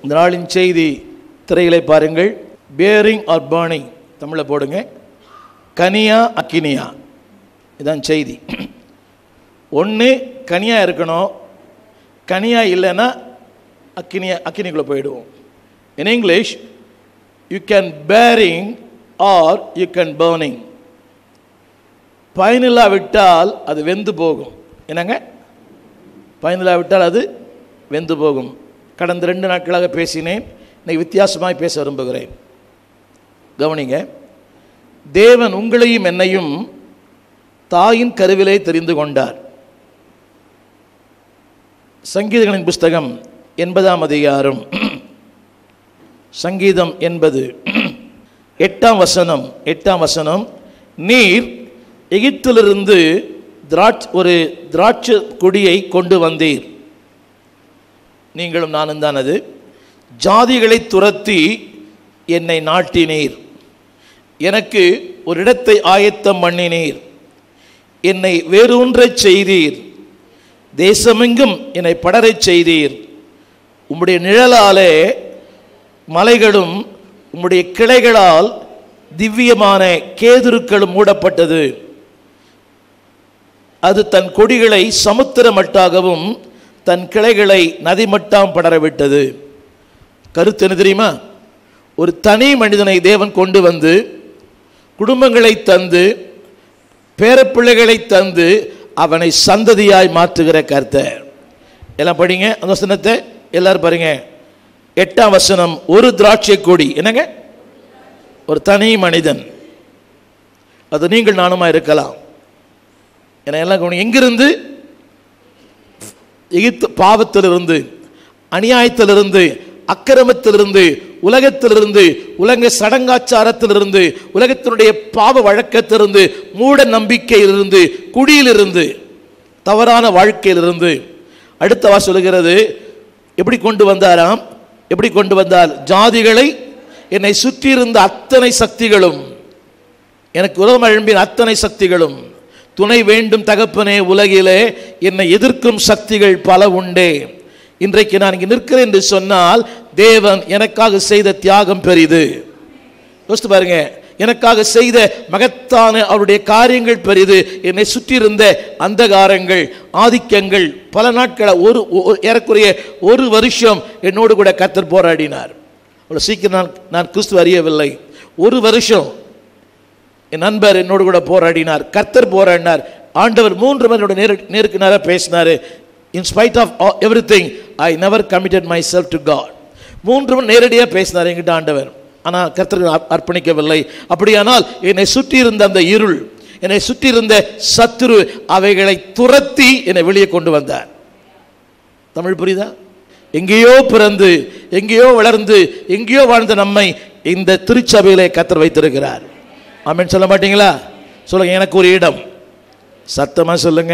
இந்த நாளின் செய்தி திரையிலே பாருங்கள் பேரிங் ஆர் பேர்னிங் தமிழில் போடுங்க கனியா அக்கினியா இதான் செய்தி ஒன்று கனியாக இருக்கணும் கனியாக இல்லைன்னா அக்கினியா அக்கினிக்குள்ளே போயிடுவோம் in English you can bearing or you can burning பயனில்லா விட்டால் அது வெந்து போகும் என்னங்க பயனில்லா விட்டால் அது வெந்து போகும் கடந்த ரெண்டு நாட்களாக பேசினேன் இன்னைக்கு வித்தியாசமாய் பேச விரும்புகிறேன் கவனிங்க தேவன் உங்களையும் என்னையும் தாயின் கருவிலே தெரிந்து கொண்டார் சங்கீதங்களின் புஸ்தகம் எண்பதாம் அதிகாரம் சங்கீதம் என்பது எட்டாம் வசனம் எட்டாம் வசனம் நீர் எகிப்திலிருந்து திராட்ச ஒரு திராட்சை கொடியை கொண்டு வந்தீர் நீங்களும் நானும் தான் அது ஜாதிகளை துரத்தி என்னை நாட்டினீர் எனக்கு ஒரு இடத்தை ஆயத்தம் பண்ணினீர் என்னை வேரூன்றச் செய்தீர் தேசமெங்கும் என்னை படரச் செய்தீர் உம்முடைய நிழலாலே மலைகளும் உம்முடைய கிளைகளால் திவ்யமான கேதுருக்களும் மூடப்பட்டது அது தன் கொடிகளை சமுத்திர மட்டாகவும் தன் கிளைகளை நதிமட்டாம் படரவிட்டது கருத்து என்ன தெரியுமா ஒரு தனி மனிதனை தேவன் கொண்டு வந்து குடும்பங்களை தந்து பேரப்பிள்ளைகளை தந்து அவனை சந்ததியாய் மாற்றுகிற கர்த்தர் எல்லாம் படிங்க அந்த வசனத்தை எல்லாரும் பாருங்க எட்டாம் வசனம் ஒரு திராட்சை கொடி என்னங்க ஒரு தனி மனிதன் அது நீங்கள் நானுமா இருக்கலாம் என எல்லாம் கவனி எங்கிருந்து எகிப்து பாவத்திலிருந்து அநியாயத்திலிருந்து அக்கிரமத்திலிருந்து உலகத்திலிருந்து உலக சடங்காச்சாரத்திலிருந்து உலகத்தினுடைய பாவ வழக்கத்திலிருந்து மூட நம்பிக்கையிலிருந்து குடியிலிருந்து தவறான வாழ்க்கையிலிருந்து அடுத்த வா சொல்லுகிறது எப்படி கொண்டு வந்தாராம் எப்படி கொண்டு வந்தார் ஜாதிகளை என்னை சுற்றியிருந்த அத்தனை சக்திகளும் எனக்கு உலகம் எழும்பின அத்தனை சக்திகளும் துணை வேண்டும் தகப்பனே உலகிலே என்னை எதிர்க்கும் சக்திகள் பல உண்டே இன்றைக்கு நான் இங்கே நிற்கிறேன் என்று சொன்னால் தேவன் எனக்காக செய்த தியாகம் பெரிது யோசித்து பாருங்க எனக்காக செய்த மகத்தான அவருடைய காரியங்கள் பெரிது என்னை சுற்றியிருந்த அந்தகாரங்கள் ஆதிக்கங்கள் பல நாட்கள் ஒரு ஒ- ஏறக்குறைய ஒரு வருஷம் என்னோடு கூட கத்தர் போராடினார் அவ்வளோ சீக்கிரம் நான் நான் கிறிஸ்துவ அறியவில்லை ஒரு வருஷம் என் நண்பர் என்னோடு கூட போராடினார் கர்த்தர் போராடினார் ஆண்டவர் மூன்று மணியோட நேரு நேருக்கு நேராக பேசினார் in spite of everything I never committed myself to God மூன்று மணி நேரடியாக பேசினார் என்கிட்ட ஆண்டவர் ஆனால் கர்த்தருக்கு அர்ப்ப- அர்ப்பணிக்கவில்லை அப்படியானால் என்னை சுற்றி இருந்த அந்த இருள் என்னை சுற்றி இருந்த சத்துரு அவைகளை துரத்தி என்னை வெளியே கொண்டு வந்தார் தமிழ் புரியுதா எங்கேயோ பிறந்து எங்கேயோ வளர்ந்து எங்கேயோ வாழ்ந்த நம்மை இந்த திருச்சபையிலே கத்தர் வைத்திருக்கிறார் ஆமென் சொல்ல மாட்டீங்களா சொல்லுங்க எனக்கு ஒரு இடம் சத்தமா சொல்லுங்க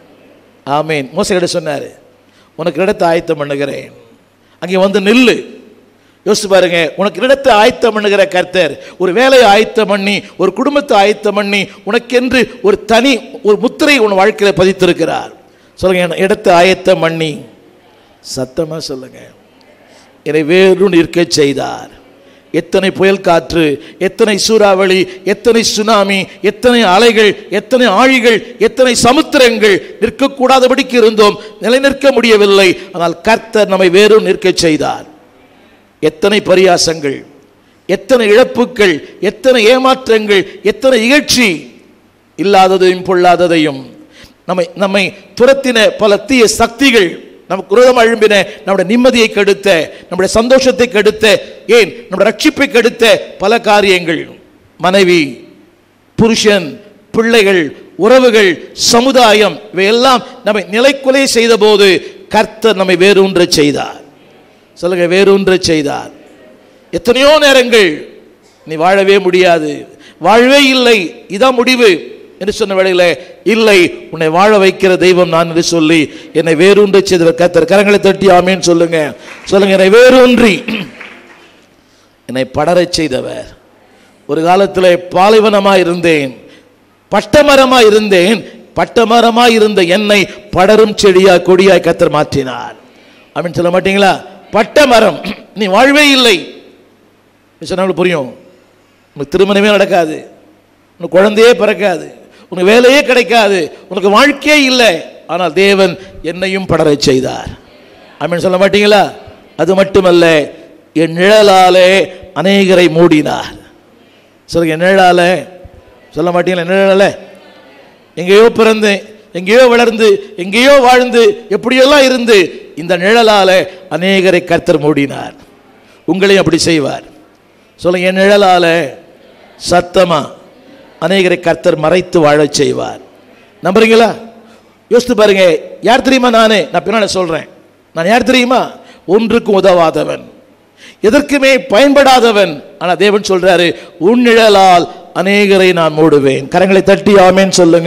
ஆமீன் மோசகிட்ட சொன்னார் உனக்கு இடத்தை ஆயத்தம் பண்ணுகிறேன் அங்கே வந்து நில்லு யோசிச்சு பாருங்க உனக்கு இடத்தை ஆயத்தம் பண்ணுகிற கர்த்தர் ஒரு வேலையை ஆயத்தம் பண்ணி ஒரு குடும்பத்தை ஆயத்தம் பண்ணி உனக்கென்று ஒரு தனி ஒரு முத்திரை உன் வாழ்க்கையில் பதித்திருக்கிறார் சொல்லுங்க என் இடத்தை ஆயத்தம் பண்ணி சத்தமா சொல்லுங்க என்னை வேறு நிற்க செய்தார் எத்தனை புயல் காற்று எத்தனை சூறாவளி எத்தனை சுனாமி எத்தனை அலைகள் எத்தனை ஆழிகள் எத்தனை சமுத்திரங்கள் நிற்கக்கூடாதபடிக்கு இருந்தோம் நிலைநிற்க முடியவில்லை ஆனால் கர்த்தர் நம்மை வேறு நிற்க செய்தார் எத்தனை பரியாசங்கள் எத்தனை இழப்புகள் எத்தனை ஏமாற்றங்கள் எத்தனை இகழ்ச்சி இல்லாததையும் பொல்லாததையும் நம்மை நம்மை துரத்தின பல தீய சக்திகள் நமக்கு குரோதம் அழும்பின நம்முடைய நிம்மதியை கெடுத்த நம்முடைய சந்தோஷத்தை கெடுத்த ஏன் நம்முடைய ரட்சிப்பை கெடுத்த பல காரியங்கள் மனைவி புருஷன் பிள்ளைகள் உறவுகள் சமுதாயம் இவையெல்லாம் நம்மை நிலைக்குலை செய்தபோது கர்த்தர் நம்மை வேரூன்றச் செய்தார் சொல்லுங்க வேரூன்றச் செய்தார் எத்தனையோ நேரங்கள் நீ வாழவே முடியாது வாழவே இல்லை இதான் முடிவு என்று சொன்ன வேளையில் இல்லை உன்னை வாழ வைக்கிற தெய்வம் நான் என்று சொல்லி என்னை வேரூன்றி செய்தவர் கத்தர் கரங்களை தட்டி ஆமேன்னு சொல்லுங்க சொல்லுங்க என்னை வேரூன்றி என்னை படரச் செய்தவர் ஒரு காலத்தில் பாலைவனமாக இருந்தேன் பட்டமரமாக இருந்தேன் பட்டமரமாக இருந்த என்னை படரும் செடியா கொடியாய் கத்தர் மாற்றினார் அப்படின்னு சொல்ல மாட்டீங்களா பட்ட மரம் நீ வாழ்வே இல்லை சொன்னாலும் புரியும் உனக்கு திருமணமே நடக்காது உனக்கு குழந்தையே பிறக்காது உனக்கு வேலையே கிடைக்காது உனக்கு வாழ்க்கையே இல்லை ஆனால் தேவன் என்னையும் படரச் செய்தார் ஆமென் சொல்ல மாட்டீங்களா அது மட்டுமல்ல என் நிழலாலே அநேகரை மூடினார் சொல்லுங்க என் நிழலாலே சொல்ல மாட்டீங்களா என் நிழலாலே எங்கேயோ பிறந்து எங்கேயோ வளர்ந்து எங்கேயோ வாழ்ந்து எப்படியெல்லாம் இருந்து இந்த நிழலால அநேகரை கர்த்தர் மூடினார் உங்களையும் அப்படி செய்வார் சொல்லுங்க என் நிழலால சத்தமா அநேகரை கர்த்தர் மறைத்து வாழச் செய்வார் நம்புறீங்களா யோசித்து பாருங்க யார் தெரியுமா நானே நான் பின்னால சொல்றேன் நான் யார் தெரியுமா ஒன்றுக்கும் உதவாதவன் எதற்குமே பயன்படாதவன் ஆனா தேவன் சொல்றாரு உன் நிழலால் அநேகரை நான் மூடுவேன் கரங்களை தட்டி ஆமேன்னு சொல்லுங்க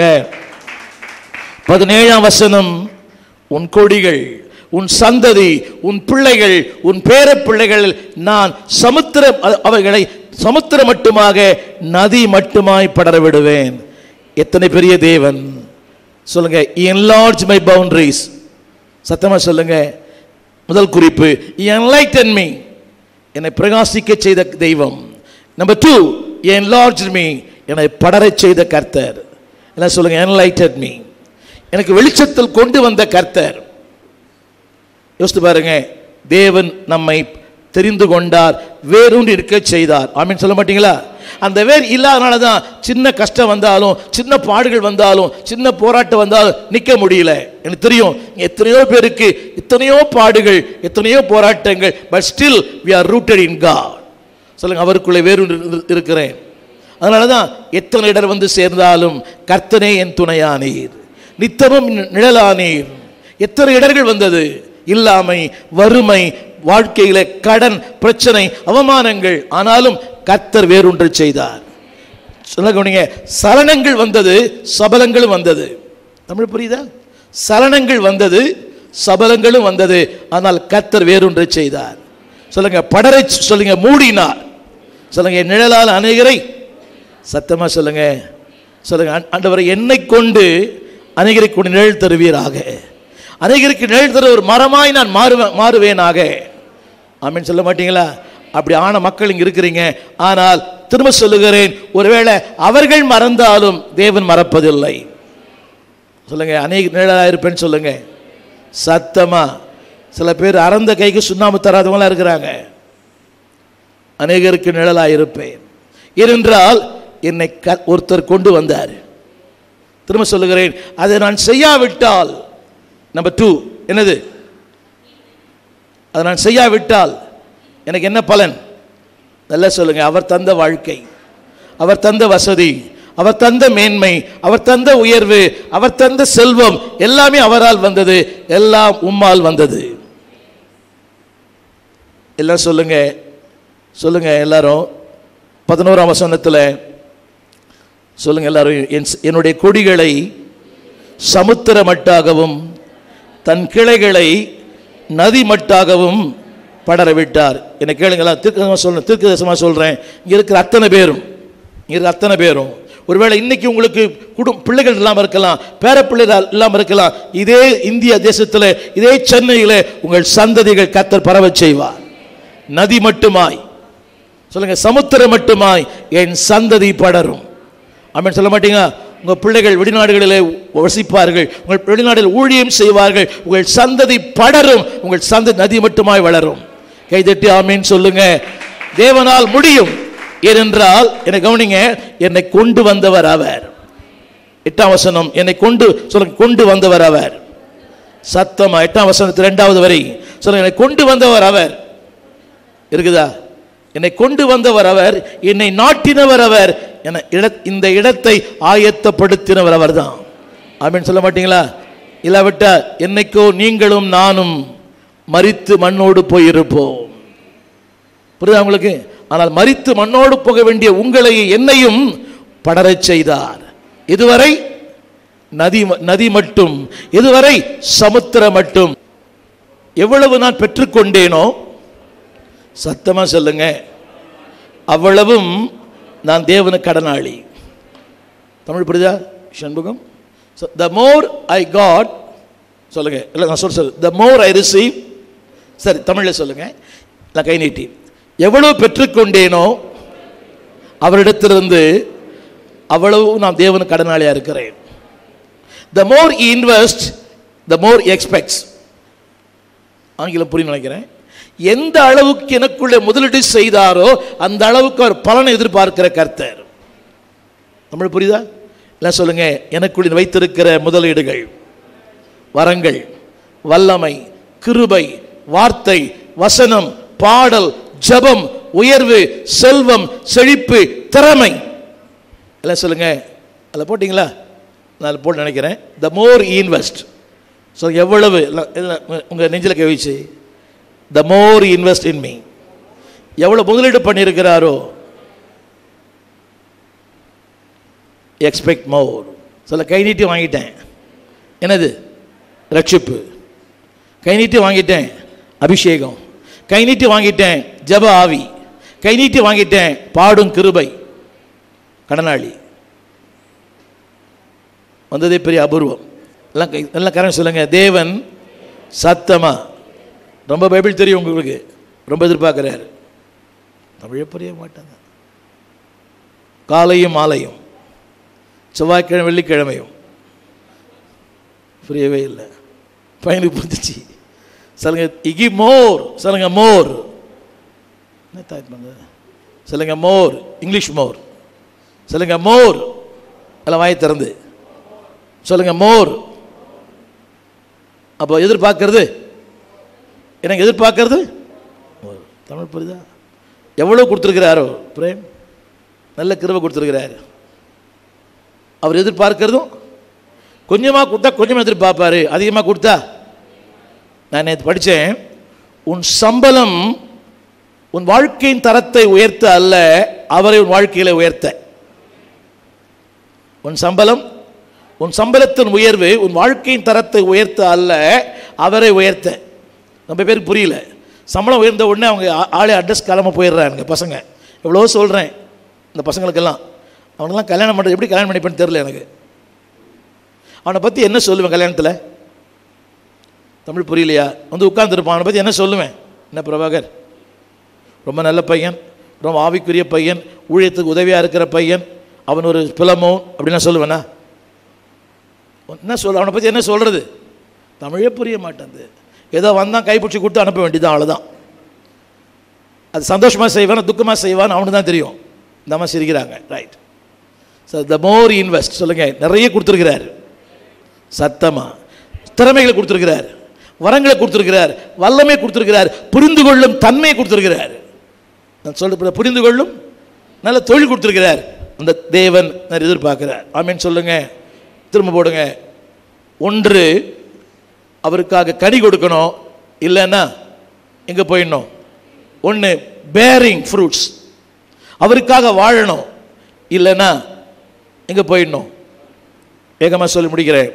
பதினேழாம் வசனம் உன் கொடிகள் உன் சந்ததி உன் பிள்ளைகள் உன் பேர பிள்ளைகள் நான் சமுத்திரம் அ- அவைகளை சமுத்திரம் மட்டுமாக நதி மட்டுமாய் படர விடுவேன் எத்தனை பெரிய தேவன் சொல்லுங்க enlarge மை பவுண்டரிஸ் சத்தமா சொல்லுங்க முதல் குறிப்பு enlighten me என்னை பிரகாசிக்க செய்த தெய்வம் நம்பர் டூ enlarge me என்னை படரச் செய்த கர்த்தர் என்ன சொல்லுங்க enlighten me எனக்கு வெளிச்சத்தில் கொண்டு வந்த கர்த்தர் யோசித்து பாருங்க தேவன் நம்மை தெரிந்து கொண்டார் வேரூன்றி இருக்க செய்தார் ஆமீன் சொல்ல மாட்டீங்களா அந்த வேர் இல்லாதனால தான் சின்ன கஷ்டம் வந்தாலும் சின்ன பாடுகள் வந்தாலும் சின்ன போராட்டம் வந்தாலும் நிற்க முடியல எனக்கு தெரியும் எத்தனையோ பேருக்கு எத்தனையோ பாடுகள் எத்தனையோ போராட்டங்கள் but still we are rooted in God சொல்லுங்க அவருக்குள்ளே வேறு இருக்கிறேன் அதனால தான் எத்தனை இடர் வந்து சேர்ந்தாலும் கர்த்தனே என் துணையானீர் நித்தமும் நிழலானீர் எத்தனை இடர்கள் வந்தது இல்லாமை வறுமை வாழ்க்கையில கடன் பிரச்சனை அவமானங்கள் ஆனாலும் கர்த்தர் வேறொன்று செய்தார் சொல்ல கவனிங்க சலனங்கள் வந்தது சபலங்களும் வந்தது தமிழ் புரியுதா சலனங்கள் வந்தது சபலங்களும் வந்தது ஆனால் கர்த்தர் வேறொன்று செய்தார் சொல்லுங்க படரை சொல்லுங்க மூடினார் சொல்லுங்க என் நிழலால் அநேகரை சத்தமா சொல்லுங்க சொல்லுங்க ஆண்- ஆண்டவரை என்னை கொண்டு அநேகரை கொண்டு நிழல் தருவீராக அநேகருக்கு நிழல் தர ஒரு மரமாய் நான் மாறுவேன் மாறுவேனாக ஆமென் சொல்ல மாட்டீங்களா அப்படி ஆன மக்கள் இங்க இருக்கிறீங்க ஆனால் திரும்ப சொல்லுகிறேன் ஒருவேளை அவர்கள் மறந்தாலும் தேவன் மறப்பதில்லை சொல்லுங்க அநேக நிழலாக இருப்பேன்னு சொல்லுங்க சத்தமா சில பேர் அறந்த கைக்கு சுண்ணாம்பு தராதவங்களா இருக்கிறாங்க அநேகருக்கு நிழலாக இருப்பேன் ஏனென்றால் என்னை க- ஒருத்தர் கொண்டு வந்தார் திரும்ப சொல்லுகிறேன் அதை நான் செய்யாவிட்டால் நம்பர் டூ என்னது அதை நான் செய்யாவிட்டால் எனக்கு என்ன பலன் நல்லா சொல்லுங்க அவர் தந்த வாழ்க்கை அவர் தந்த வசதி அவர் தந்த மேன்மை அவர் தந்த உயர்வு அவர் தந்த செல்வம் எல்லாமே அவரால் வந்தது எல்லாம் உம்மால் வந்தது எல்லாம் சொல்லுங்க சொல்லுங்க எல்லாரும் பதினோராம் வசனத்தில் சொல்லுங்க எல்லாரும் என் என்னுடைய கொடிகளை சமுத்திர மட்டாகவும் தன் கிளைகளை நதி மட்டாகவும் படர விட்டார் என்னை கேளுங்களா தீர்க்கதமாக சொல்றேன் தீர்க்கதரிசனமாக சொல்கிறேன் இங்கே இருக்கிற அத்தனை பேரும் இங்கே இருக்கிற அத்தனை பேரும் ஒருவேளை இன்னைக்கு உங்களுக்கு குடும் பிள்ளைகள் இல்லாமல் இருக்கலாம் பேர பிள்ளைகள் இல்லாமல் இருக்கலாம் இதே இந்திய தேசத்தில் இதே சென்னையில் உங்கள் சந்ததிகள் கத்தர் பரவச் செய்வார் நதி மட்டுமாய் சொல்லுங்க சமுத்திரம் மட்டுமாய் என் சந்ததி படரும் ஆமென் சொல்ல மாட்டீங்க உங்க பிள்ளைகள் வெளிநாடுகளிலே வசிப்பார்கள் உங்கள் வெளிநாடுகளில் ஊழியம் செய்வார்கள் உங்கள் சந்ததி படரும் உங்கள் சந்ததி நதி மட்டுமாய் வளரும் கைதட்டி ஆமீன் சொல்லுங்க தேவனால் முடியும் ஏனென்றால் என்னை கவனிங்க என்னை கொண்டு வந்தவர் அவர் எட்டாம் வசனம் என்னை கொண்டு சொல்லுங்க கொண்டு வந்தவர் அவர் சத்தமா எட்டாம் வசனத்து இரண்டாவது வரை சொல்லுங்க என்னை கொண்டு வந்தவர் அவர் இருக்குதா என்னை கொண்டு வந்தவர் அவர் என்னை நாட்டினவர் அவர் என இட இந்த இடத்தை ஆயத்தப்படுத்தினவர் அவர்தான் ஆமென் சொல்ல மாட்டீங்களா இல்லாவிட்டா என்னைக்கோ நீங்களும் நானும் மரித்து மண்ணோடு போயிருப்போம் புரியுதா உங்களுக்கு ஆனால் மரித்து மண்ணோடு போக வேண்டிய உங்களை என்னையும் படரச் செய்தார் இதுவரை நதி ம- நதி மட்டும் இதுவரை சமுத்திரம் மட்டும் எவ்வளவு நான் பெற்றுக்கொண்டேனோ சத்தமா சொல்லுங்க அவ்வளவும் நான் தேவனுக்கு கடனாளி தமிழ் புரியுதா சண்முகம் த மோர் ஐ காட் சொல்லுங்க இல்லை நான் சொல்ல த மோர் ஐ ரிசீவ் சரி தமிழில் சொல்லுங்க நான் கை நீட்டி எவ்வளவு பெற்றுக்கொண்டேனோ அவரிடத்திலிருந்து அவ்வளவு நான் தேவனுக்கு கடனாளியா இருக்கிறேன் த மோர் இன்வெஸ்ட் த மோர் எக்ஸ்பெக்ட்ஸ் ஆங்கிலம் புரியும் நினைக்கிறேன் எந்த அளவுக்கு எனக்குள்ளே முதலீடு செய்தாரோ அந்த அளவுக்கு அவர் பலனை எதிர்பார்க்கிற கர்த்தர் தமிழ் புரியுதா எல்லாம் சொல்லுங்க எனக்குள்ள வைத்திருக்கிற முதலீடுகள் வரங்கள் வல்லமை கிருபை வார்த்தை வசனம் பாடல் ஜெபம் உயர்வு செல்வம் செழிப்பு திறமை எல்லாம் சொல்லுங்க அதில் போட்டிங்களா நான் அதில் போட்டு நினைக்கிறேன் த மோர் இன்வெஸ்ட் ஸோ எவ்வளவு எல்லாம் எல்லாம் உங்கள் நெஞ்சில் கவிச்சு த மோர் இன்வெஸ்ட் இன் மீ எவ்வளோ முதலீடு பண்ணியிருக்கிறாரோ எக்ஸ்பெக்ட் மோர் சில கை நீட்டி வாங்கிட்டேன் என்னது ரட்சிப்பு கை நீட்டி வாங்கிட்டேன் அபிஷேகம் கை நீட்டி வாங்கிட்டேன் ஜப ஆவி கை நீட்டி வாங்கிட்டேன் பாடும் கிருபை கடனாளி வந்ததே பெரிய அபூர்வம் எல்லாம் கை எல்லாம் கரணம் சொல்லுங்க தேவன் சத்தமா ரொம்ப பைபிள் தெரியும் உங்களுக்கு ரொம்ப எதிர்பார்க்குறாரு தமிழே புரிய மாட்டாங்க காலையும் மாலையும் செவ்வாய்க்கிழமை வெள்ளிக்கிழமையும் புரியவே இல்லை பையனுக்கு புரிஞ்சிச்சு சொல்லுங்க இகி மோர் சொல்லுங்க மோர் என்ன தாய் பண்ணுறது சொல்லுங்க மோர் இங்கிலீஷ் மோர் சொல்லுங்க மோர் எல்லாம் வாயை திறந்து சொல்லுங்க மோர் அப்போ எதிர்பார்க்கறது எனக்கு எதிர்பார்க்கறது மோர். தமிழ் புரியுதா எவ்வளோ கொடுத்துருக்கிறாரோ பிரேம் நல்ல கிருபை கொடுத்துருக்கிறாரு அவர் எதிர்பார்க்கிறதும் கொஞ்சமாக கொடுத்தா கொஞ்சமாக எதிர்பார்ப்பாரு அதிகமாக கொடுத்தா நான் நேற்று படித்தேன் உன் சம்பளம் உன் வாழ்க்கையின் தரத்தை உயர்த்த அல்ல அவரை உன் வாழ்க்கையில உயர்த்த உன் சம்பளம் உன் சம்பளத்தின் உயர்வு உன் வாழ்க்கையின் தரத்தை உயர்த்த அல்ல அவரை உயர்த்த நம்ம பேருக்கு புரியல சம்பளம் உயர்ந்த உடனே அவங்க ஆ- ஆளே அட்ரஸ் கிளம்ப போயிடுறாங்க பசங்க எவ்வளோ சொல்கிறேன் இந்த பசங்களுக்கெல்லாம் அவனுக்கெல்லாம் கல்யாணம் பண்ணுறது எப்படி கல்யாணம் பண்ணிப்பேன்னு தெரில எனக்கு அவனை பற்றி என்ன சொல்லுவேன் கல்யாணத்தில் தமிழ் புரியலையா வந்து உட்காந்துருப்பான் அவனை பற்றி என்ன சொல்லுவேன் என்ன பிரபாகர் ரொம்ப நல்ல பையன் ரொம்ப ஆவிக்குரிய பையன் ஊழியத்துக்கு உதவியாக இருக்கிற பையன் அவன் ஒரு பிலமோ அப்படின்னா சொல்லுவேனா என்ன சொல்ல அவனை பற்றி என்ன சொல்கிறது தமிழே புரிய மாட்டேங்குது ஏதோ வந்தான் கைப்பிடிச்சி கொடுத்து அனுப்ப வேண்டியதான் அவ்வளோதான் அது சந்தோஷமாக செய்வான் துக்கமாக செய்வான் அவனுக்கு தான் தெரியும் இந்த அம்மா சிரிக்கிறாங்க right so the more invest சொல்லுங்கள் நிறைய கொடுத்துருக்கிறார் சத்தமா திறமைகளை கொடுத்துருக்கிறார் வரங்களை கொடுத்துருக்கிறார் வல்லமை கொடுத்துருக்கிறார் புரிந்து கொள்ளும் தன்மையை கொடுத்துருக்கிறார் நான் சொல்ல புரிந்து கொள்ளும் நல்ல தொழில் கொடுத்துருக்கிறார் அந்த தேவன் நான் எதிர்பார்க்கிறார் ஆமீன் சொல்லுங்க திரும்ப போடுங்க ஒன்று அவருக்காக கனி கொடுக்கணும் இல்லைன்னா எங்கே போயிடணும் ஒன்று பேரிங் ஃப்ரூட்ஸ் அவருக்காக வாழணும் இல்லைன்னா எங்கே போயிடணும் வேகமாக சொல்லி முடிக்கிறேன்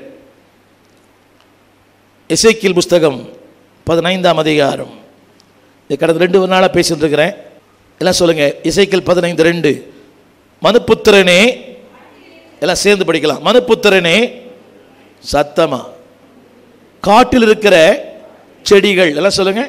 எசேக்கியேல் புஸ்தகம் பதினைந்தாம் அதிகாரம் இது கடந்த ரெண்டு நாளாக பேசிட்டு இருக்கிறேன் எல்லாம் சொல்லுங்க இசைக்கல் பதினைந்து ரெண்டு மனுப்புத்திரனே எல்லாம் சேர்ந்து படிக்கலாம் மனுப்புத்திரனே சத்தமா காட்டில் இருக்கிற செடிகள் எல்லாம் சொல்லுங்க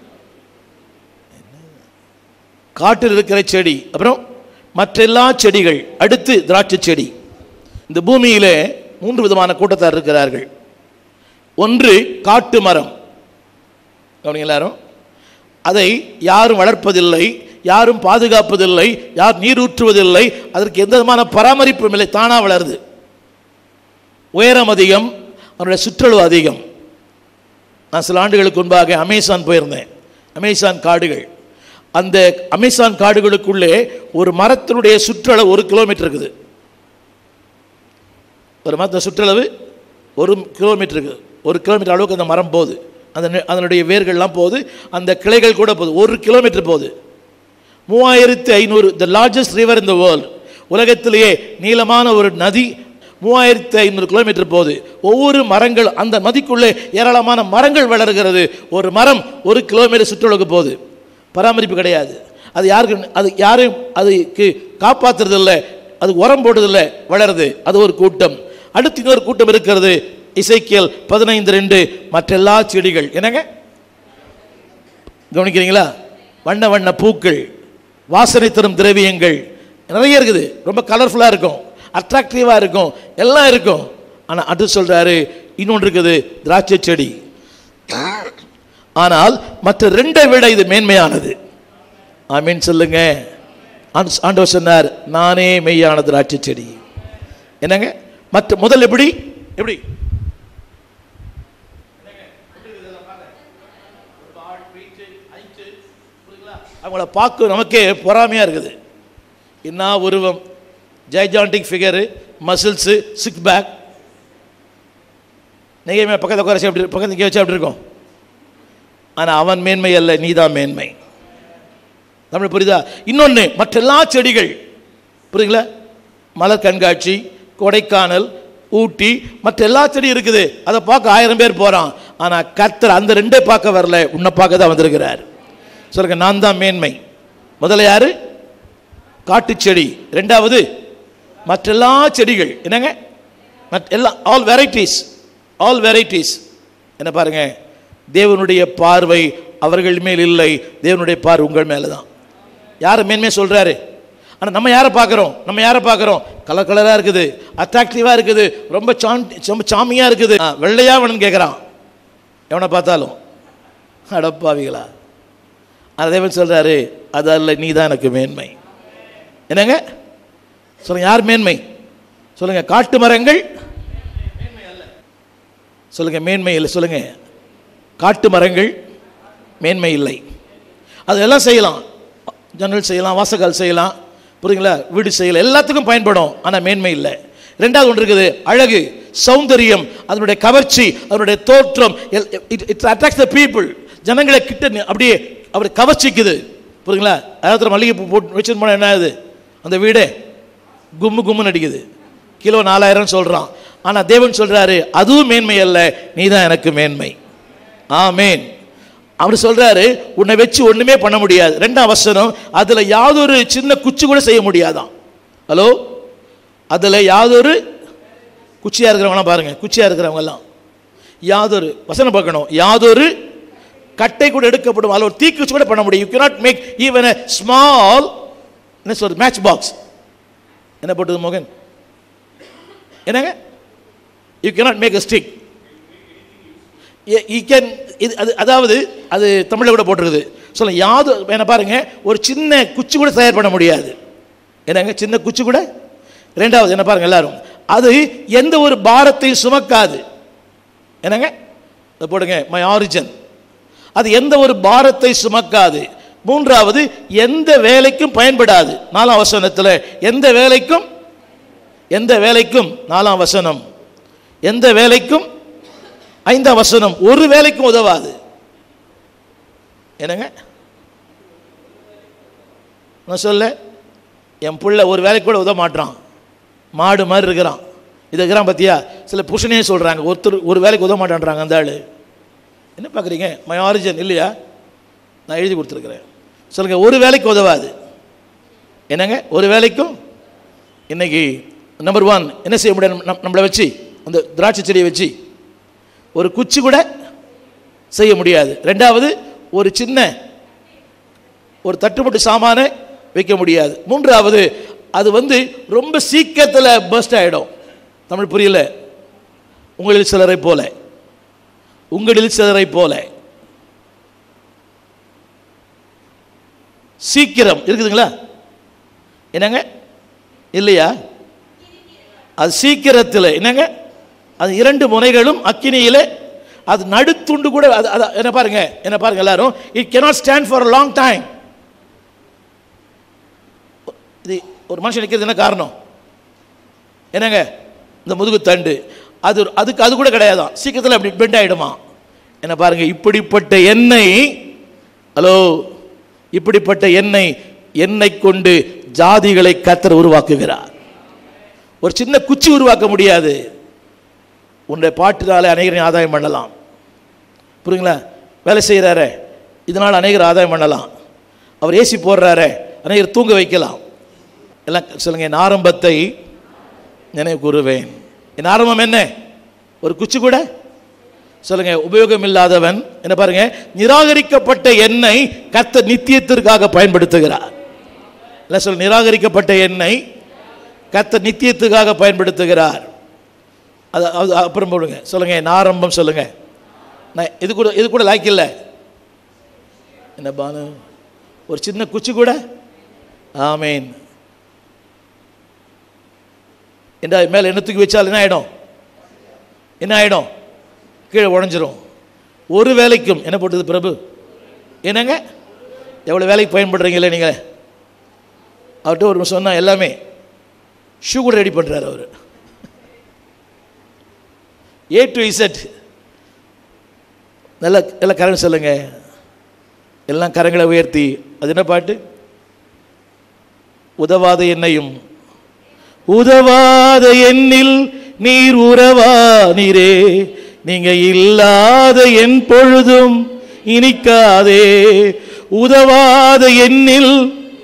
காட்டில் இருக்கிற செடி அப்புறம் மற்ற எல்லா செடிகள் அடுத்து திராட்சை செடி இந்த பூமியிலே மூன்று விதமான கூட்டத்தார் இருக்கிறார்கள் ஒன்று காட்டு மரம் கவனிங்க எல்லாரும் அதை யாரும் வளர்ப்பதில்லை யாரும் பாதுகாப்பதில்லை யார் நீர் ஊற்றுவதில்லை அதற்கு எந்த விதமான பராமரிப்பும் இல்லை தானாக வளருது உயரம் அதிகம் அதனுடைய சுற்றளவு அதிகம் நான் சில ஆண்டுகளுக்கு முன்பாக அமேசான் போயிருந்தேன் அமேசான் காடுகள் அந்த அமேசான் காடுகளுக்குள்ளே ஒரு மரத்தினுடைய சுற்றளவு ஒரு கிலோமீட்டர் இருக்குது ஒரு மரத்த சுற்றளவு ஒரு கிலோமீட்டர் இருக்குது ஒரு கிலோமீட்டர் அளவுக்கு அந்த மரம் போகுது அந்த நெ- அதனுடைய வேர்கள்லாம் போகுது அந்த கிளைகள் கூட போகுது ஒரு கிலோமீட்டர் போகுது மூவாயிரத்து ஐநூறு the largest river in the world உலகத்திலேயே நீளமான ஒரு நதி மூவாயிரத்து ஐநூறு கிலோமீட்டர் போகுது ஒவ்வொரு மரங்கள் அந்த நதிக்குள்ளே ஏராளமான மரங்கள் வளர்கிறது ஒரு மரம் ஒரு கிலோமீட்டர் சுற்றளவுக்கு போகுது பராமரிப்பு கிடையாது அது யாருக்கு அது யாரையும் அதுக்கு காப்பாற்றுறதில்ல அது உரம் போடுறதில்ல வளருது அது ஒரு கூட்டம் அடுத்து இன்னொரு கூட்டம் இருக்கிறது இசைக்கியல் பதினைந்து ரெண்டு மற்ற எல்லா செடிகள் என்னங்க கவனிக்கிறீங்களா வண்ண வண்ண பூக்கள் வாசனை தரும் திரவியங்கள் நிறைய இருக்குது ரொம்ப கலர்ஃபுல்லாக இருக்கும் அட்ராக்டிவாக இருக்கும் எல்லாம் இருக்கும் ஆனால் அது சொல்றாரு இன்னொன்று இருக்குது திராட்சை செடி ஆனால் மற்ற ரெண்டை விட இது மேன்மையானது ஆமீன் சொல்லுங்க ஆண்டு- ஆண்டவர் சொன்னார் நானே மெய்யான திராட்சை செடி என்னங்க மற்ற முதல் எப்படி எப்படி அவங்கள பார்க்க நமக்கே பொறாமையாக இருக்குது என்ன உருவம் gigantic figure muscles six pack நெய்யமே பக்கத்தில் உட்கார வச்சு அப்படி பக்கத்து இங்கே வச்சு அப்படி இருக்கும் ஆனால் அவன் மேன்மை அல்ல நீதான் மேன்மை தமிழ் புரியுதா இன்னொன்று மற்ற எல்லா செடிகள் புரியுங்களா மலர் கண்காட்சி கொடைக்கானல் ஊட்டி மற்ற எல்லா செடியும் இருக்குது அதை பார்க்க ஆயிரம் பேர் போகிறான் ஆனால் கர்த்தர் அந்த ரெண்டே பார்க்க வரல உன்னை பார்க்க தான் வந்திருக்கிறார் சொல்லுங்க நான் தான் மேன்மை முதல்ல யாரு காட்டுச் செடி ரெண்டாவது மற்ற எல்லா செடிகள் என்னங்க மற்ற எல்லா ஆல் வெரைட்டிஸ் ஆல் வெரைட்டிஸ் என்ன பாருங்க தேவனுடைய பார்வை அவர்கள் மேல் இல்லை தேவனுடைய பார்வை உங்கள் மேலே தான் யார் மேன்மையாக சொல்கிறாரு ஆனால் நம்ம யாரை பார்க்குறோம் நம்ம யாரை பார்க்குறோம் கலர் கலராக இருக்குது அட்ராக்டிவாக இருக்குது ரொம்ப சாம் ரொம்ப சாமியாக இருக்குது ஆ, வெள்ளையா வேணும்னு கேட்குறான் எவனை பார்த்தாலும் அடப்பாவிகளா அதேவன் சொல்கிறாரு அது அல்ல நீ தான் எனக்கு மேன்மை என்னங்க சொல்லுங்க யார் மேன்மை சொல்லுங்க காட்டு மரங்கள் சொல்லுங்க மேன்மை இல்லை சொல்லுங்க காட்டு மரங்கள் மேன்மை இல்லை அதெல்லாம் செய்யலாம் ஜன்னல் செய்யலாம் வாசக்கால் செய்யலாம் புரியுங்களா வீடு செய்யலாம் எல்லாத்துக்கும் பயன்படும் ஆனால் மேன்மை இல்லை ரெண்டாவது ஒன்று இருக்குது அழகு சௌந்தரியம் அதனுடைய கவர்ச்சி அதனுடைய தோற்றம் இட் அட்ராக்ட் த பீப்புள் ஜனங்களை கிட்ட நி- அப்படியே அப்படி கவர்ச்சிக்குது புரியுங்களா அதாவது மல்லிகை பூ போட்டு வச்சுட்டு போனால் என்ன ஆகுது அந்த வீடே கும்மு கும்முன்னு அடிக்குது கிலோ நாலாயிரம் சொல்கிறான் ஆனால் தேவன் சொல்கிறாரு அதுவும் மேன்மை அல்ல நீ தான் எனக்கு மேன்மை ஆமேன் அவர் சொல்றாரு உன்னை வச்சு ஒண்ணுமே பண்ண முடியாது ரெண்டாம் வசனம் அதுல யாதொரு சின்ன குச்சி கூட செய்ய முடியாதாம் ஹலோ அதுல யாதொரு குச்சியா இருக்கிறவங்களாம் பாருங்க குச்சியா இருக்கிறவங்க எல்லாம் யாதொரு வசனம் பார்க்கணும் யாதொரு கட்டை கூட எடுக்கப்படும் அதில் ஒரு தீக்குச்சி கூட பண்ண முடியும் you cannot make even a small என்ன சொல்றது மேட்ச் பாக்ஸ் என்ன போட்டது மோகன் என்னங்க you cannot make a stick ஈ கேன் இது அது அதாவது அது தமிழில் கூட போட்டிருக்குது சொல்ல யாது என்ன பாருங்க ஒரு சின்ன குச்சி கூட தயார் பண்ண முடியாது என்னங்க சின்ன குச்சி கூட ரெண்டாவது என்ன பாருங்க எல்லாரும் அது எந்த ஒரு பாரத்தையும் சுமக்காது என்னங்க இதை போடுங்க மை ஆரிஜன் அது எந்த ஒரு பாரத்தை சுமக்காது மூன்றாவது எந்த வேலைக்கும் பயன்படாது நாலாம் வசனத்தில் எந்த வேலைக்கும் எந்த வேலைக்கும் நாலாம் வசனம் எந்த வேலைக்கும் ஐந்தாம் வசனம் ஒரு வேலைக்கும் உதவாது என்னங்க நான் சொல்ல என் புள்ள ஒரு வேலைக்கு கூட உதவ மாட்டான் மாடு மாதிரி இருக்கிறான் இது இருக்கிறான் பார்த்தியா சில புருஷனே சொல்கிறாங்க ஒருத்தர் ஒரு வேலைக்கு உதவ மாட்டான்றாங்க அந்த ஆள் என்ன பார்க்குறீங்க மை ஆரிஜன் இல்லையா நான் எழுதி கொடுத்துருக்குறேன் சொல்லுங்க ஒரு வேலைக்கு உதவாது என்னங்க ஒரு வேலைக்கும் இன்னைக்கு நம்பர் ஒன் என்ன செய்ய முடியாது நம்- நம்மளை வச்சு அந்த திராட்சை செடியை வச்சு ஒரு குச்சி கூட செய்ய முடியாது ரெண்டாவது ஒரு சின்ன ஒரு தட்டுப்பட்டு சாமானை வைக்க முடியாது மூன்றாவது அது வந்து ரொம்ப சீக்கிரத்தில் பர்ஸ்ட் ஆகிடும் தமிழ் புரியல உங்களில் சிலரை போல உங்களில் சிலரை போல சீக்கிரம் இருக்குதுங்களா என்னங்க இல்லையா அது சீக்கிரத்தில் என்னங்க அது இரண்டு முனைகளும் அக்கினியிலே அது நடுத்துண்டு கூட அது அது என்ன பாருங்க என்ன பாருங்க எல்லாரும் it cannot stand for long time இது ஒரு மனுஷன் நிற்கிறது என்ன காரணம் என்னங்க இந்த முதுகு தண்டு அது அதுக்கு அது கூட கிடையாதான் சீக்கிரத்தில் அப்படி பெண்ட் ஆயிடுமா என்ன பாருங்க இப்படிப்பட்ட எண்ணெய் ஹலோ இப்படிப்பட்ட எண்ணெய் எண்ணெய் கொண்டு ஜாதிகளை கத்தர் உருவாக்குகிறார் ஒரு சின்ன குச்சி உருவாக்க முடியாது உன்னுடைய பாட்டினாலே அநேகரையும் ஆதாயம் பண்ணலாம் புரியுங்களா வேலை செய்கிறாரே இதனால் அநேகர் ஆதாயம் பண்ணலாம் அவர் ஏசி போடுறாரே அநேகர் தூங்க வைக்கலாம் எல்லாம் சொல்லுங்க என் ஆரம்பத்தை நினைவு கூறுவேன் என் ஆரம்பம் என்ன ஒரு குச்சி கூட சொல்லுங்க உபயோகம் இல்லாதவன் என்ன பாருங்க நிராகரிக்கப்பட்ட எண்ணெய் கர்த்தர் நித்தியத்திற்காக பயன்படுத்துகிறார் இல்ல சொல்ல நிராகரிக்கப்பட்ட எண்ணெய் கர்த்தர் நித்தியத்துக்காக பயன்படுத்துகிறார் அது அது அப்புறம் போடுங்க சொல்லுங்க நான் ஆரம்பம் சொல்லுங்க நான் இது கூட இது கூட லாய்க்கு இல்லை என்ன பானு ஒரு சின்ன குச்சி கூட ஆமேன் என்ன மேலே என்ன தூக்கி வச்சால் என்ன ஆகிடும் என்ன ஆகிடும் கீழே உடஞ்சிரும் ஒரு வேலைக்கும் என்ன போட்டது பிரபு என்னங்க எவ்வளோ வேலைக்கு பயன்படுறீங்களே நீங்கள் அவர்கிட்ட ஒரு சொன்னால் எல்லாமே ஷூ கூட ரெடி பண்ணுறாரு அவர் ஏ டு இசட் நல்ல எல்லாம் கரண்ட் சொல்லுங்க எல்லாம் கரங்களை உயர்த்தி அது என்ன பாட்டு உதவாத என்னையும் உதவாத எண்ணில் நீர் உறவா நீரே நீங்க இல்லாத என் பொழுதும் இனிக்காதே உதவாத எண்ணில்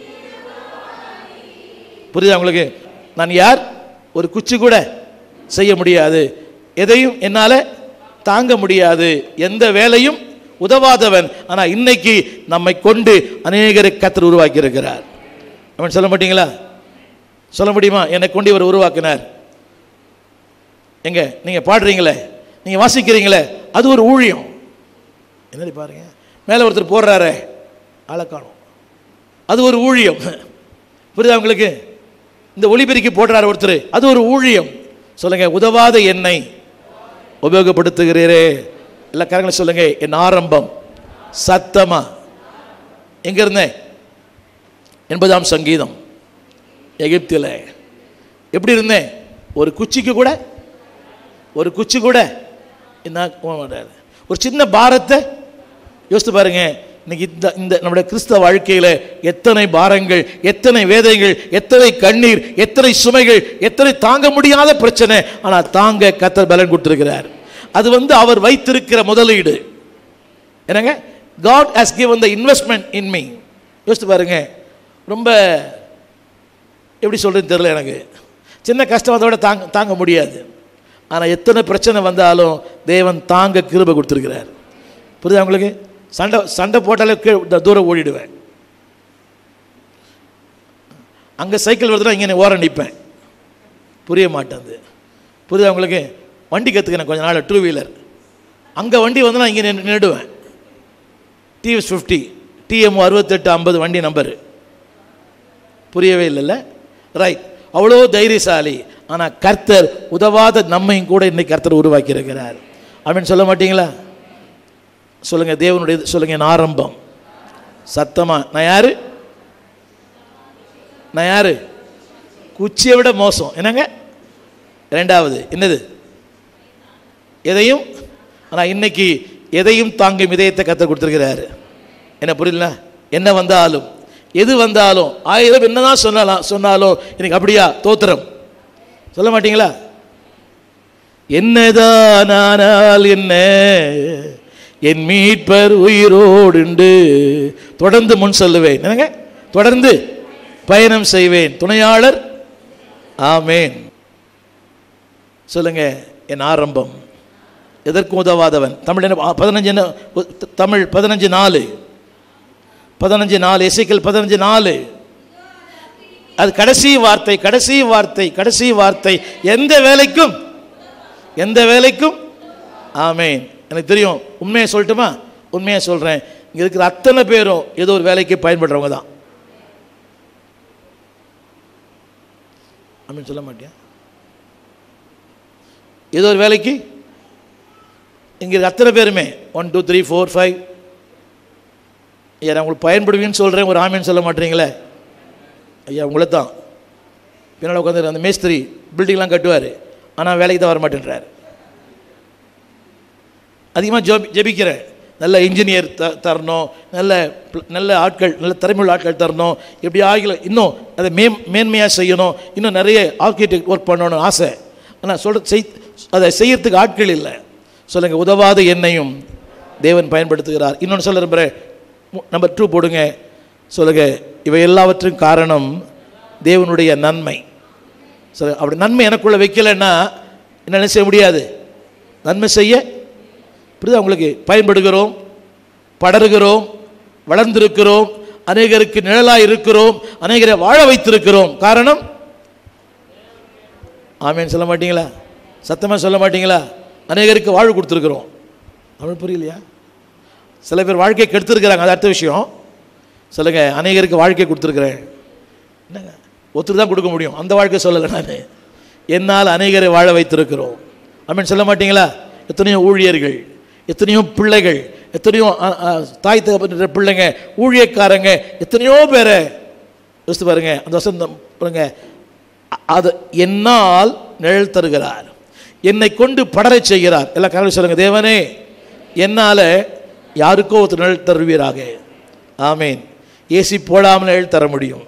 புரியுதா உங்களுக்கு நான் யார் ஒரு குச்சி கூட செய்ய முடியாது எதையும் என்னால தாங்க முடியாது எந்த வேலையும் உதவாதவன் ஆனா இன்னைக்கு நம்மை கொண்டு அநேகரை கத்தர் உருவாக்கி இருக்கிறார் அவன் சொல்ல மாட்டீங்களா சொல்ல முடியுமா என்னை கொண்டு இவர் உருவாக்கினார் எங்க நீங்க பாடுறீங்களே நீங்க வாசிக்கிறீங்களே அது ஒரு ஊழியம் என்னடி பாருங்க மேலே ஒருத்தர் போடுறாரே ஆளை காணோம் அது ஒரு ஊழியம் புரியுதா உங்களுக்கு இந்த ஒளிபெருக்கி போடுறாரு ஒருத்தர் அது ஒரு ஊழியம் சொல்லுங்க உதவாத எண்ணெய் உபயோகப்படுத்துகிறீரே எல்லா காரங்களை சொல்லுங்க என் ஆரம்பம் சத்தமா எங்க இருந்தேன் எண்பதாம் சங்கீதம் எகிப்தில் எப்படி இருந்தேன் ஒரு குச்சிக்கு கூட ஒரு குச்சி கூட என்ன போக மாட்டாரு ஒரு சின்ன பாரத்தை யோசித்து பாருங்க இன்னைக்கு இந்த இந்த நம்முடைய கிறிஸ்தவ வாழ்க்கையில் எத்தனை பாரங்கள் எத்தனை வேதனைகள் எத்தனை கண்ணீர் எத்தனை சுமைகள் எத்தனை தாங்க முடியாத பிரச்சனை ஆனால் தாங்க கத்தர் பலன் கொடுத்திருக்கிறார் அது வந்து அவர் வைத்திருக்கிற முதலீடு என்னங்க God has given the investment in me யோசித்து பாருங்க ரொம்ப எப்படி சொல்றதுன்னு தெரியல எனக்கு சின்ன கஷ்டம் அதோட தாங்க தாங்க முடியாது ஆனால் எத்தனை பிரச்சனை வந்தாலும் தேவன் தாங்க கிருபை கொடுத்துருக்கிறார் புரியுதா உங்களுக்கு சண்டை சண்டை போட்டாலே கீழே த- தூரம் ஓடிடுவேன் அங்கே சைக்கிள் வருதுன்னா இங்கே ஓரம் நிற்பேன் புரிய மாட்டேங்குது புரியுதா உங்களுக்கு வண்டி கற்றுக்கிறேன் கொஞ்ச நாள் டூ வீலர் அங்கே வண்டி வந்து நான் இங்கே நின்றுடுவேன் டிஎஸ் ஃபிஃப்டி டிஎம் அறுபத்தெட்டு ஐம்பது வண்டி நம்பரு புரியவே இல்லைல்ல ரைட் அவ்வளோ தைரியசாலி ஆனால் கர்த்தர் உதவாத நம்மையும் கூட இன்னைக்கு கர்த்தர் உருவாக்கி இருக்கிறார் அப்படின்னு சொல்ல மாட்டீங்களா சொல்லுங்க தேவனுடைய சொல்லுங்க என் ஆரம்பம் சத்தமா நான் யாரு நான் யாரு குச்சியை விட மோசம் என்னங்க ரெண்டாவது என்னது எதையும் ஆனால் இன்னைக்கு எதையும் தாங்கும் இதயத்தை கத்த கொடுத்துருக்கிறாரு என்ன புரியல என்ன வந்தாலும் எது வந்தாலும் ஆயிரம் என்னதான் சொன்னாலும் சொன்னாலும் எனக்கு அப்படியா தோத்திரம் சொல்ல மாட்டீங்களா என்னதான் ஆனால் என்ன என் மீட்பர் உயிரோடுண்டு தொடர்ந்து முன் சொல்லுவேன் என்னங்க தொடர்ந்து பயணம் செய்வேன் துணையாளர் ஆமேன் சொல்லுங்க என் ஆரம்பம் எதற்கும் உதவாதவன் தமிழ் என்ன பதினஞ்சு என்ன தமிழ் பதினஞ்சு நாலு பதினஞ்சு நாலு இசைக்கல் பதினஞ்சு நாலு அது கடைசி வார்த்தை கடைசி வார்த்தை கடைசி வார்த்தை எந்த வேலைக்கும் எந்த வேலைக்கும் ஆமேன் எனக்கு தெரியும் உண்மையை சொல்லட்டுமா உண்மையை சொல்கிறேன் இங்கே இருக்கிற அத்தனை பேரும் ஏதோ ஒரு வேலைக்கு பயன்படுறவங்க தான் ஆமீன் சொல்ல மாட்டியா ஏதோ ஒரு வேலைக்கு இங்கே இருக்க அத்தனை பேருமே one two three four five ஐயா நான் உங்களுக்கு பயன்படுவீன்னு சொல்கிறேன் ஒரு ஆமீன் சொல்ல மாட்டீங்களே ஐயா உங்களை தான் பின்னால் உட்காந்து அந்த மேஸ்திரி பில்டிங்லாம் கட்டுவார் ஆனால் வேலைக்கு தான் வர மாட்டேன்றார் அதிகமாக ஜெபி ஜெபிக்கிறேன் நல்ல இன்ஜினியர் த தரணும் நல்ல pl- நல்ல ஆட்கள் நல்ல திறமையுள்ள ஆட்கள் தரணும் இப்படி ஆகல இன்னும் அதை மே மேன்மையாக செய்யணும் இன்னும் நிறைய ஆர்கிடெக்ட் ஒர்க் பண்ணணும்னு ஆசை ஆனால் சொல்ற செய் அதை செய்யறதுக்கு ஆட்கள் இல்லை சொல்லுங்கள் உதவாத எண்ணையும் தேவன் பயன்படுத்துகிறார் இன்னொன்று சொல்ல விரும்புகிறேன் நம்பர் டூ போடுங்க சொல்லுங்க இவை எல்லாவற்றும் காரணம் தேவனுடைய நன்மை சரி அப்படி நன்மை எனக்குள்ளே வைக்கலைன்னா என்ன செய்ய முடியாது நன்மை செய்ய புரியுதா உங்களுக்கு பயன்படுகிறோம் படருகிறோம் வளர்ந்திருக்கிறோம் அநேகருக்கு நிழலாய் இருக்கிறோம் அநேகரை வாழ வைத்திருக்கிறோம் காரணம் ஆமேன்னு சொல்ல மாட்டீங்களா சத்தமாக சொல்ல மாட்டீங்களா அநேகருக்கு வாழ்வு கொடுத்துருக்குறோம் தமிழ் புரியலையா சில பேர் வாழ்க்கையை கெடுத்துருக்குறாங்க அது அடுத்த விஷயம் சொல்லுங்க அநேகருக்கு வாழ்க்கை கொடுத்துருக்குறேன் என்னங்க ஒருத்தர் தான் கொடுக்க முடியும் அந்த வாழ்க்கை சொல்லலை நான் என்னால் அநேகரை வாழ வைத்திருக்கிறோம் ஆமேன்னு சொல்ல மாட்டீங்களா எத்தனையோ ஊழியர்கள் எத்தனையோ பிள்ளைகள் எத்தனையோ அ, அ, தாய் தகப்பன்ற பிள்ளைங்க ஊழியக்காரங்க எத்தனையோ பேரை யோசித்து பாருங்க அந்த வசந்தம் பாருங்க அ- அது என்னால் நிழல் தருகிறார் என்னை கொண்டு படரச் செய்கிறார் எல்லாம் கரடி சொல்லுங்க தேவனே என்னால் யாருக்கோ ஒரு நிழல் தருவீராக ஆமேன் ஏசி போடாமல் நிழல் தர முடியும்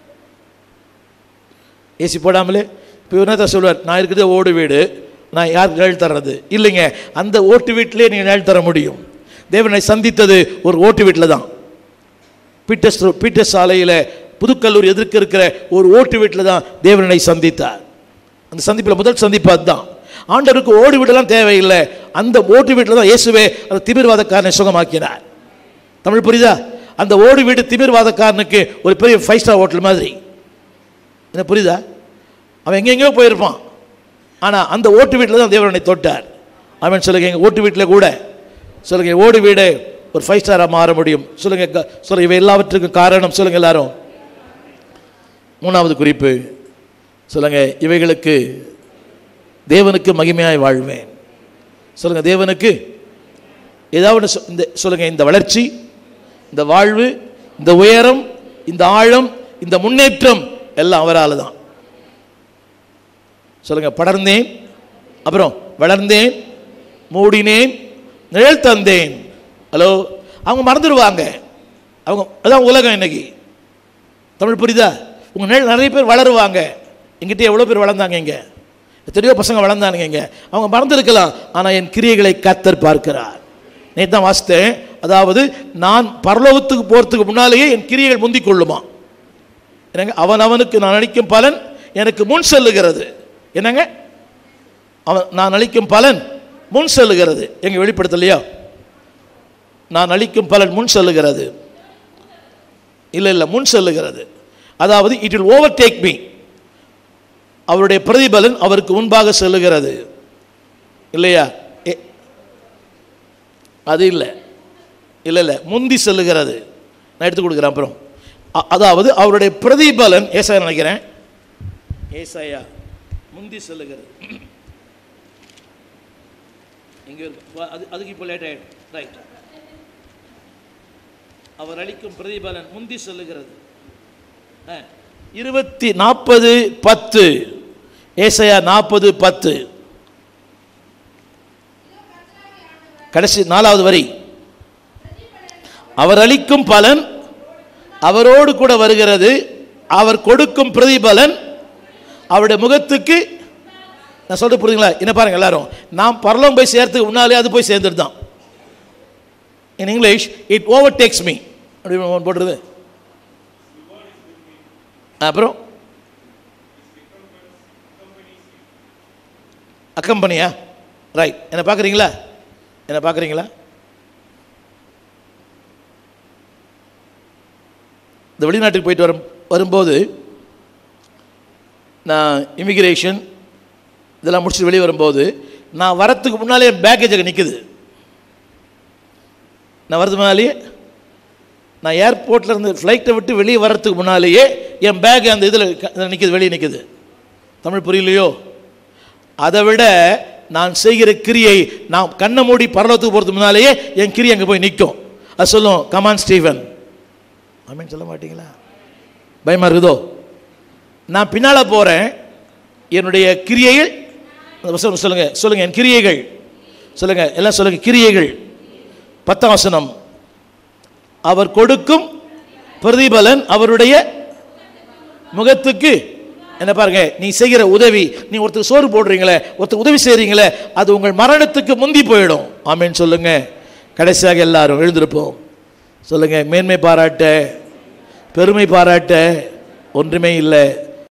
ஏசி போடாமலே இப்போ என்ன சொல்லுவார் நான் இருக்கிறது ஓடு வீடு நான் யாருக்கு நிழல் தர்றது இல்லைங்க அந்த ஓட்டு வீட்டிலே நீங்கள் நிழல் தர முடியும் தேவனை சந்தித்தது ஒரு ஓட்டு வீட்டில் தான் பீட்டர்ஸ் ரோ- பீட்டர்ஸ் சாலையில் புதுக்கல்லூரி எதிர்க்க இருக்கிற ஒரு ஓட்டு வீட்டில் தான் தேவனை சந்தித்தார் அந்த சந்திப்பில் முதல் சந்திப்பு அதுதான் ஆண்டவருக்கு ஓடு வீடெல்லாம் தேவையில்லை அந்த ஓட்டு வீட்டில் தான் இயேசுவே அந்த திமிர்வாதக்காரனை சுகமாக்கினார் தமிழ் புரியுதா அந்த ஓடு வீடு திமிர்வாதக்காரனுக்கு ஒரு பெரிய ஃபைவ் ஸ்டார் ஹோட்டல் மாதிரி என்ன புரியுதா அவன் எங்கெங்கேயோ போயிருப்பான் ஆனால் அந்த ஓட்டு வீட்டில் தான் தேவனை தொட்டார் அவன் சொல்லுங்க எங்கள் ஓட்டு வீட்டில் கூட சொல்லுங்க ஓடு வீடு ஒரு ஃபைவ் ஸ்டாராக மாற முடியும் சொல்லுங்க க- சொல்லுங்க இவை எல்லாவற்றுக்கும் காரணம் சொல்லுங்க எல்லாரும் மூணாவது குறிப்பு சொல்லுங்க இவைகளுக்கு தேவனுக்கு மகிமையாய் வாழ்வேன் சொல்லுங்க தேவனுக்கு ஏதாவது ஒண்ணு சொ- இந்த சொல்லுங்க இந்த வளர்ச்சி இந்த வாழ்வு இந்த உயரம் இந்த ஆழம் இந்த முன்னேற்றம் எல்லாம் அவரால் தான் சொல்லுங்க படர்ந்தேன் அப்புறம் வளர்ந்தேன் மூடினேன் நிழல் தந்தேன் ஹலோ அவங்க மறந்துடுவாங்க அவங்க அதான் உலகம் இன்னைக்கு தமிழ் புரியுதா உங்கள் நிழல் நிறைய பேர் வளருவாங்க எங்கிட்ட எவ்வளோ பேர் வளர்ந்தாங்க இங்கே எத்தனையோ பசங்க வளர்ந்தானுங்க இங்கே அவங்க மறந்துருக்கலாம் ஆனால் என் கிரியைகளை கத்தர் பார்க்கிறார் நேற்று தான் வாசித்தேன் அதாவது நான் பரலோகத்துக்கு போகிறதுக்கு முன்னாலேயே என் கிரியைகள் முந்திக் கொள்ளுமா என்னங்க அவன் அவனுக்கு நான் அளிக்கும் பலன் எனக்கு முன் செல்லுகிறது என்னங்க அவன் நான் அளிக்கும் பலன் முன் செல்லுகிறது எங்க வெளிப்படுத்தலையா நான் அளிக்கும் பலன் முன் செல்லுகிறது இல்லை இல்லை முன் செல்லுகிறது அதாவது இட் will overtake me அவருடைய பிரதிபலன் அவருக்கு முன்பாக செல்லுகிறது இல்லையா எ- அது இல்லை இல்லை இல்லை முந்தி செல்லுகிறது நான் எடுத்து கொடுக்குறேன் அப்புறம் அ- அதாவது அவருடைய பிரதிபலன் ஏசாயா நினைக்கிறேன் ஏசாயா முந்தி செல்லுகிறது எங்கே இருக்கு வா, அது அதுக்கு இப்போ லேட் ஆகிடும் ரைட் அவர் அளிக்கும் பிரதிபலன் முந்தி செல்லுகிறது ஆ, இருபத்தி நாற்பது பத்து ஏசாயா நாற்பது பத்து கடைசி நாலாவது வரி அவர் அளிக்கும் பலன் அவரோடு கூட வருகிறது அவர் கொடுக்கும் பிரதிபலன் அவருடைய முகத்துக்கு நான் சொல்றது புரியுதுங்களா என்ன பாருங்க எல்லாரும் நாம் பரலோகம் போய் சேர்த்துக்கு முன்னாலே அது போய் சேர்ந்துட்டு தான் in English it overtakes me அப்படி போடுறது அப்புறம் அக்கம்பனியா ரைட் என்ன பார்க்குறீங்களா என்ன பார்க்குறீங்களா இந்த வெளிநாட்டுக்கு போயிட்டு வரும் வரும்போது நான் இமிகிரேஷன் இதெல்லாம் முடிச்சுட்டு வெளியே வரும்போது நான் வரத்துக்கு முன்னாலே என் பேக்கேஜ் அங்கே நிற்குது நான் வரதுக்கு முன்னாலேயே நான் ஏர்போர்ட்டில் இருந்து ஃப்ளைட்டை விட்டு வெளியே வர்றதுக்கு முன்னாலேயே என் பேக் அந்த இதில் நிற்குது வெளியே நிற்குது தமிழ் புரியலையோ அதை விட நான் செய்கிற கிரியை நான் கண்ணை மூடி பரலோகத்துக்கு போகிறதுக்கு முன்னாலேயே என் கிரி அங்கே போய் நிற்கும் அது சொல்லும் கமான் ஸ்டீவன் ஆமீன் சொல்ல மாட்டீங்களா பயமா இருக்குதோ நான் பின்னால் போகிறேன் என்னுடைய கிரியைகள் அந்த வசனம் சொல்லுங்க சொல்லுங்க என் கிரியைகள் சொல்லுங்க எல்லாம் சொல்லுங்க கிரியைகள் பத்தாம் வசனம் அவர் கொடுக்கும் பிரதிபலன் அவருடைய முகத்துக்கு என்ன பாருங்க நீ செய்கிற உதவி நீ ஒருத்தர் சோறு போடுறீங்களே ஒருத்தர் உதவி செய்றீங்களே அது உங்கள் மரணத்துக்கு முந்தி போயிடும் ஆமேன்னு சொல்லுங்க கடைசியாக எல்லாரும் எழுந்திருப்போம் சொல்லுங்க மேன்மை பாராட்ட பெருமை பாராட்ட ஒன்றுமே இல்லை